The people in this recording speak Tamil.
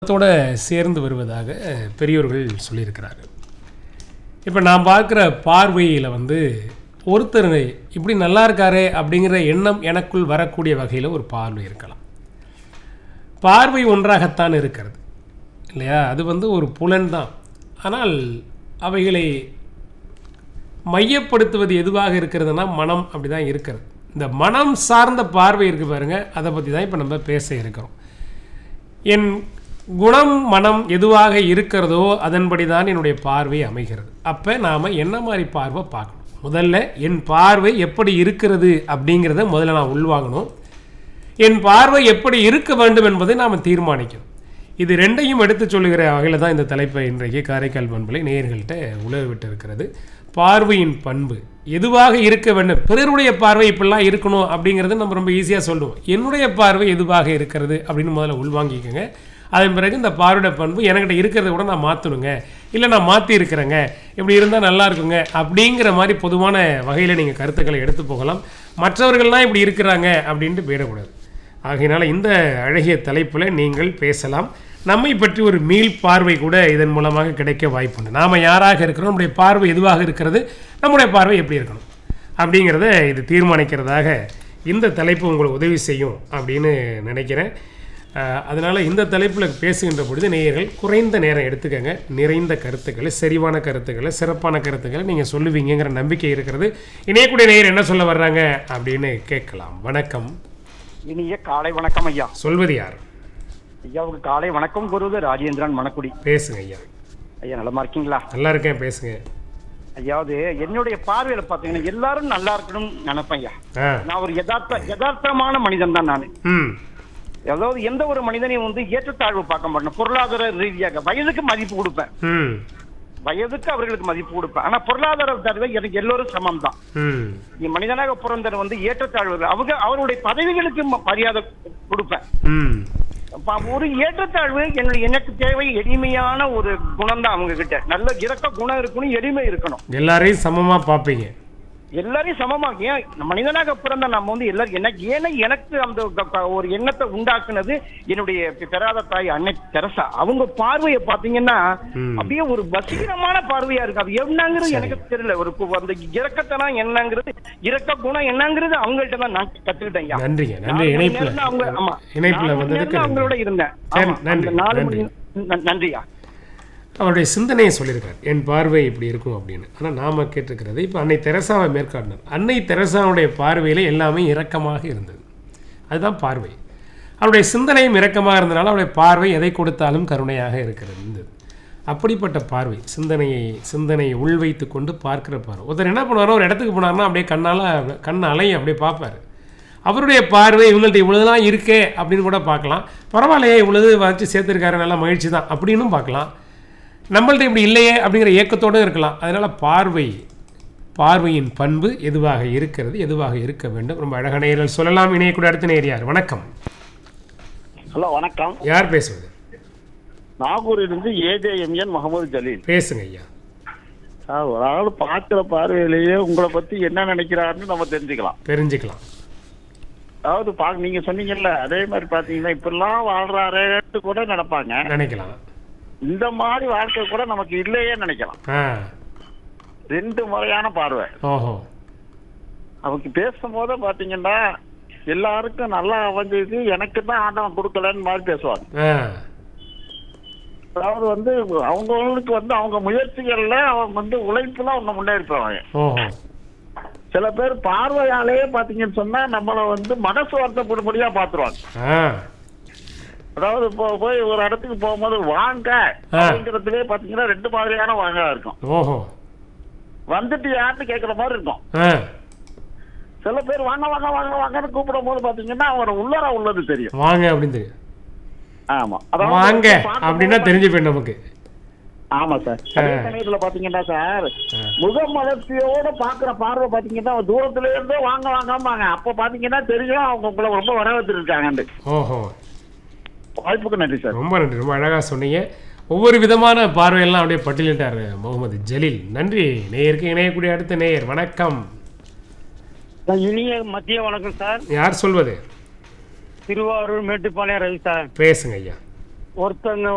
த்தோட சேர்ந்து வருவதாக பெரியோர்கள் சொல்லியிருக்கிறார்கள் இப்போ நான் பார்க்குற பார்வையில் வந்து ஒருத்தர் இப்படி நல்லா இருக்காரே அப்படிங்கிற எண்ணம் எனக்குள் வரக்கூடிய வகையில் ஒரு பார்வை இருக்கலாம் பார்வை ஒன்றாகத்தான் இருக்கிறது இல்லையா அது வந்து ஒரு புலன் தான் ஆனால் அவைகளை மையப்படுத்துவது எதுவாக இருக்கிறதுனா மனம் அப்படி தான் இருக்கிறது இந்த மனம் சார்ந்த பார்வை இருக்கு பாருங்க அதை பற்றி தான் இப்போ நம்ம பேச இருக்கிறோம் என் குணம் மனம் எதுவாக இருக்கிறதோ அதன்படி தான் என்னுடைய பார்வை அமைகிறது அப்போ நாம் என்ன மாதிரி பார்வை பார்க்கணும் முதல்ல என் பார்வை எப்படி இருக்கிறது அப்படிங்கிறத முதல்ல நான் உள்வாங்கணும் என் பார்வை எப்படி இருக்க வேண்டும் என்பதை நாம் தீர்மானிக்கணும் இது ரெண்டையும் எடுத்து சொல்லுகிற வகையில் தான் இந்த தலைப்பை இன்றைக்கு காரைக்கால் பண்பலை நேயர்கள்ட்ட உழவு விட்டு இருக்கிறது பார்வையின் பண்பு எதுவாக இருக்க வேண்டும் பிறருடைய பார்வை இப்படிலாம் இருக்கணும் அப்படிங்கிறது நம்ம ரொம்ப ஈஸியாக சொல்லுவோம் என்னுடைய பார்வை எதுவாக இருக்கிறது அப்படின்னு முதல்ல உள்வாங்கிக்கோங்க அதன் பிறகு இந்த பார்வையோட பண்பு என்கிட்ட இருக்கிறத கூட நான் மாற்றணுங்க இல்லை நான் மாற்றி இருக்கிறேங்க இப்படி இருந்தால் நல்லா இருக்குங்க அப்படிங்கிற மாதிரி பொதுவான வகையில் நீங்கள் கருத்துக்களை எடுத்து போகலாம் மற்றவர்கள்லாம் இப்படி இருக்கிறாங்க அப்படின்ட்டு போயிடக்கூடாது ஆகையினால இந்த அழகிய தலைப்பில் நீங்கள் பேசலாம் நம்மை பற்றி ஒரு மீள் பார்வை கூட இதன் மூலமாக கிடைக்க வாய்ப்புண்டு நாம் யாராக இருக்கிறோம் நம்முடைய பார்வை எதுவாக இருக்கிறது நம்முடைய பார்வை எப்படி இருக்கணும் அப்படிங்கிறத இது தீர்மானிக்கிறதாக இந்த தலைப்பு உங்களுக்கு உதவி செய்யும் அப்படின்னு நினைக்கிறேன் அஹ், அதனால இந்த தலைப்பில் பேசுகின்ற பொழுது நேயர்கள் குறைந்த நேரம் எடுத்துக்கங்க நிறைந்த கருத்துக்களை செறிவான கருத்துக்களை சிறப்பான கருத்துக்களை நீங்கள் சொல்லுவீங்கங்கிற நம்பிக்கை இருக்கிறது இணையக்கூடிய நேயர் என்ன சொல்ல வர்றாங்க அப்படின்னு கேட்கலாம் வணக்கம் இனிய காலை வணக்கம் ஐயா சொல்வது யார் ஐயாவுக்கு காலை வணக்கம் கூறுவது ராஜேந்திரன் மணக்குடி பேசுங்க ஐயா ஐயா நலமா இருக்கீங்களா நல்லா இருக்கேன் பேசுங்க ஐயாவது என்னுடைய பார்வையில பாத்தீங்கன்னா எல்லாரும் நல்லா இருக்கணும்னு நினைப்பேன் ஐயா ஆ நான் ஒரு யதார்த்த யதார்த்தமான மனிதன் தான் நான் ம் அதாவது எந்த ஒரு மனிதனையும் வந்து ஏற்றத்தாழ்வு பார்க்க மாட்டேன் பொருளாதார ரீதியாக வயதுக்கு மதிப்பு கொடுப்பேன் ம் வயதுக்கு அவர்களுக்கு மதிப்பு கொடுப்பேன் ஆனா பொருளாதார தடவை எனக்கு எல்லோரும் சமம் தான் ம் நீ மனிதனாக பிறந்தவர் வந்து ஏற்றத்தாழ்வு இல்லை. அவங்க அவருடைய பதவிகளுக்கு ம- மரியாதை கொடுப்பேன் ம் அப்ப ஒரு ஏற்றத்தாழ்வு என்னுடைய எனக்கு தேவை எளிமையான ஒரு குணம் தான் அவங்க கிட்ட நல்ல இறக்க குணம் இருக்கணும் எளிமை இருக்கணும் எல்லாரையும் சமமாக பார்ப்பீங்க எல்லாரையும் சமமா ஏன் மனிதனாக பிறந்த நம்ம வந்து எல்லாரும் எனக்கு ஏன்னா எனக்கு அந்த க- க- ஒரு எண்ணத்தை உண்டாக்குனது என்னுடைய பெ- பெறாத தாய் அன்னை தெரசா அவங்க பார்வையை பாத்தீங்கன்னா ம். அப்படியே ஒரு வசீகரமான பார்வையா இருக்கு அது என்னங்கிறது எனக்கு தெரியல ஒரு கு- அந்த இறக்கத்தனம் என்னங்கிறது இறக்க குணம் என்னங்கிறது அவங்கள்ட்ட தான் நான் கத்துக்கிட்டேன் ஐயா. நன்றிங்க நன்றி நாலு மணி இணைப்பில் நேரம் அவங்க ஆமா இணைப்பில் நாலு மணி வந்ததுக்கு நேரம் அவங்களோட நன்றி. இருந்தேன் சரி, ஆமா, நன்றி, அந்த நாலு நன்றி. மணி ந- நன்றியா அவருடைய சிந்தனையை சொல்லியிருக்கார் என் பார்வை இப்படி இருக்கும் அப்படின்னு ஆனால் நாம கேட்டிருக்கிறது இப்போ அன்னை தெரசாவை மேற்காட்டினார் அன்னை தெரசாவுடைய பார்வையில் எல்லாமே இரக்கமாக இருந்தது அதுதான் பார்வை அவருடைய சிந்தனையும் இரக்கமாக இருந்தனால அவருடைய பார்வை எதை கொடுத்தாலும் கருணையாக இருக்கிறது இருந்தது அப்படிப்பட்ட பார்வை சிந்தனையை சிந்தனையை உள்வைத்து கொண்டு பார்க்கிற பார்வை ஒருத்தர் என்ன பண்ணுவாரோ ஒரு இடத்துக்கு போனார்னா அப்படியே கண்ணால் கண் அலையும் அப்படியே பார்ப்பாரு அவருடைய பார்வை இவங்கள்ட்ட இவ்வளவுதான் இருக்கே அப்படின்னு கூட பார்க்கலாம் பரவாயில்லையே இவ்வளவு வச்சு சேர்த்துருக்காரு நல்லா மகிழ்ச்சி தான் அப்படின்னும் பார்க்கலாம் நம்மள்ட்ட இப்படி இல்லையே அப்படிங்கிற ஏக்கத்தோடு இருக்கலாம் அதனால் பார்வை பார்வையின் பண்பு எதுவாக இருக்கிறது எதுவாக இருக்க வேண்டும் ரொம்ப அழகான நேயர்கள் சொல்லலாம் இணையக்கூடிய அடுத்த நேர் யார் வணக்கம் ஹலோ வணக்கம் யார் பேசுவது நாகூரிலிருந்து ஏஜேஎம்என் முகமது ஜலீல் பேசுங்க ஐயா சார் ஒரு ஆள் பார்க்குற பார்வையிலேயே உங்களை பத்தி என்ன நினைக்கிறாருன்னு நம்ம தெரிஞ்சுக்கலாம் தெரிஞ்சுக்கலாம் அதாவது பா நீங்க சொன்னீங்கல்ல அதே மாதிரி பாத்தீங்கன்னா இப்படிலாம் வாழ்றாருன்னு கூட நினைப்பாங்க நினைக்கலாம் இந்த மாதிரி வாழ்க்கை கூட நமக்கு இல்லையே நினைக்கலாம் ஆ ரெண்டு முறையான பார்வை ஓஹோ அவங்க பேசும்போது பாத்தீங்கன்னா எல்லாருக்கும் நல்லா அமைஞ்சது எனக்கு தான் ஆண்டவன் கொடுக்கலன்னு மாதிரி பேசுவாங்க ஆ அதாவது வந்து அவங்களுக்கு வந்து அவங்க முயற்சிகள்ல அவங்க வந்து உழைப்புல அவங்க முன்னேறி போவாங்க ஓஹோ சில பேர் பார்வையாலேயே பாத்தீங்கன்னு சொன்னா நம்மள வந்து மனசு வருத்தப்படும்படியா பாத்துருவாங்க ஆ அதாவது இப்போ போய் ஒரு இடத்துக்கு போகும்போது வாங்க ஆ. அப்படிங்கிறதுலே பாத்தீங்கன்னா ரெண்டு மாதிரியான வாங்க இருக்கும் ஓஹோ வந்துட்டு யாருன்னு கேக்குற மாதிரி இருக்கும் ஆ சில பேர் வாங்க வாங்க வாங்க வாங்கன்னு கூப்பிடும் போது பாத்தீங்கன்னா அவரோட உள்ளர உள்ளது தெரியும் வாங்க அப்படின்னு தெரியும் ஆமா வாங்க பார்க்கும்போது அப்படின்னா தெரிஞ்சு போய் நமக்கு ஆமா சார் அதே சமயத்துல பாத்தீங்கன்னா சார் முகமலர்ச்சியோட பாக்குற பார்வை பாத்தீங்கன்னா தூரத்துல இருந்தே வாங்க வாங்கம்பாங்க அப்ப பாத்தீங்கன்னா தெரியும் அவங்க உங்களை ரொம்ப வரவேற்றிருக்காங்க ஓஹோ வாய்ப்புக்கு நன்றி சார் ரொம்ப நன்றி ரொம்ப அழகாக சொன்னீங்க ஒவ்வொரு விதமான பார்வையெல்லாம் அப்படியே பட்டியலிட்டார் முகமது ஜலீல் நன்றி நேயருக்கு இணையக்கூடிய அடுத்த நேயர் வணக்கம் இனிய மத்திய வணக்கம் சார் யார் சொல்வது திருவாரூர் மேட்டுப்பாளையம் ரவி சார் பேசுங்க ஐயா ஒருத்தங்க